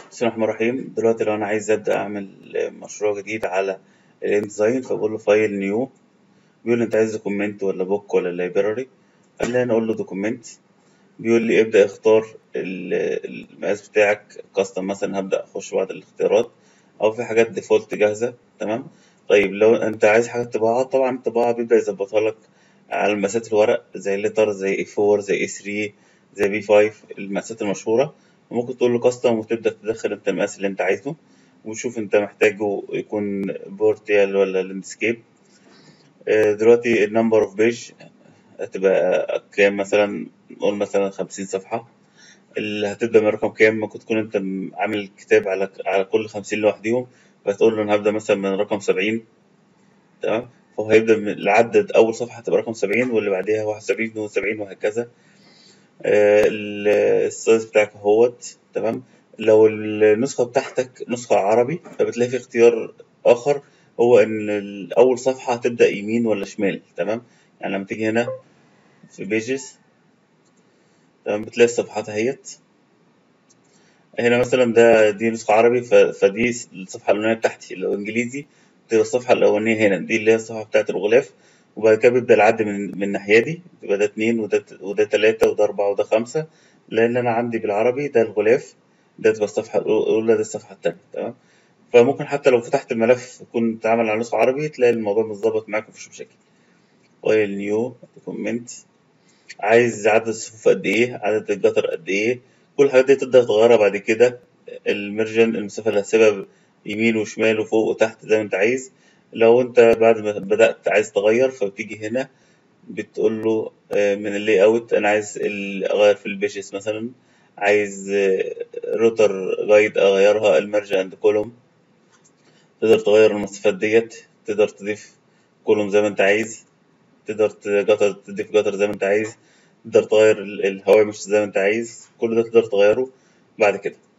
بسم الله الرحمن الرحيم دلوقتي لو انا عايز ابدا اعمل مشروع جديد على الانزاين فبقول له فايل نيو بيقول لي انت عايز دوكيمنت ولا بوك ولا لايبراري خلينا نقول له دوكيمنت بيقول لي ابدا اختار ال- المقاس بتاعك كاستم مثلا هبدا اخش بعض الاختيارات او في حاجات ديفولت جاهزه تمام طيب لو انت عايز حاجات طباعه طبعا الطباعه بيبدا يظبطها لك على مقاسات الورق زي الليتر زي اي 4 زي اي 3 زي بي 5 المقاسات المشهوره ممكن تقول له كاستم وتبدا تدخل انت المقاس اللي انت عايزه وتشوف انت محتاجه يكون بورتيال ولا لاندسكيب دلوقتي النمبر اوف بيج هتبقى كام مثلا نقول مثلا خمسين صفحة اللي هتبدأ من رقم كام ممكن تكون انت م- عامل كتاب على على كل خمسين لوحديهم فتقول له انا هبدأ مثلا من رقم سبعين تمام فهو هيبدأ من العدد أول صفحة هتبقى رقم سبعين واللي بعديها واحد وسبعين اتنين وسبعين وهكذا آه، ال- السايز بتاعك اهوت تمام لو النسخة بتاعتك نسخة عربي فبتلاقي في اختيار آخر هو إن ال- أول صفحة هتبدأ يمين ولا شمال تمام يعني لما تيجي هنا في بيجز تمام بتلاقي الصفحات اهيت هنا مثلا ده دي نسخة عربي ف- فدي الصفحة الأولانية بتاعتي لو إنجليزي تبقى الصفحة الأولانية هنا دي اللي هي الصفحة بتاعت الغلاف وبعد كده بيبدأ العد من من الناحية دي يبقى ده اتنين وده وده تلاتة وده أربعة وده خمسة لأن أنا عندي بالعربي ده الغلاف ده تبقى الصفحة الأولى ده الصفحة التانية تمام فممكن حتى لو فتحت الملف يكون اتعمل على نسخة عربي تلاقي الموضوع متظبط معاك مفيش مشاكل فايل نيو كومنت عايز عدد الصفوف قد ايه عدد الجدر قد ايه كل الحاجات دي تقدر تغيرها بعد كده المرجن المسافة اللي هتسيبها يمين وشمال وفوق وتحت زي ما انت عايز لو انت بعد ما بدأت عايز تغير فبتيجي هنا بتقول له آه، من اللي اوت انا عايز ال- اغير في البيجز مثلا عايز روتر جايد اغيرها المرج اند كولوم تقدر تغير المسافات ديت تقدر تضيف كولوم زي ما انت عايز تقدر تجطر تضيف جطر زي ما انت عايز تقدر تغير ال- الهوامش زي ما انت عايز كل ده تقدر تغيره بعد كده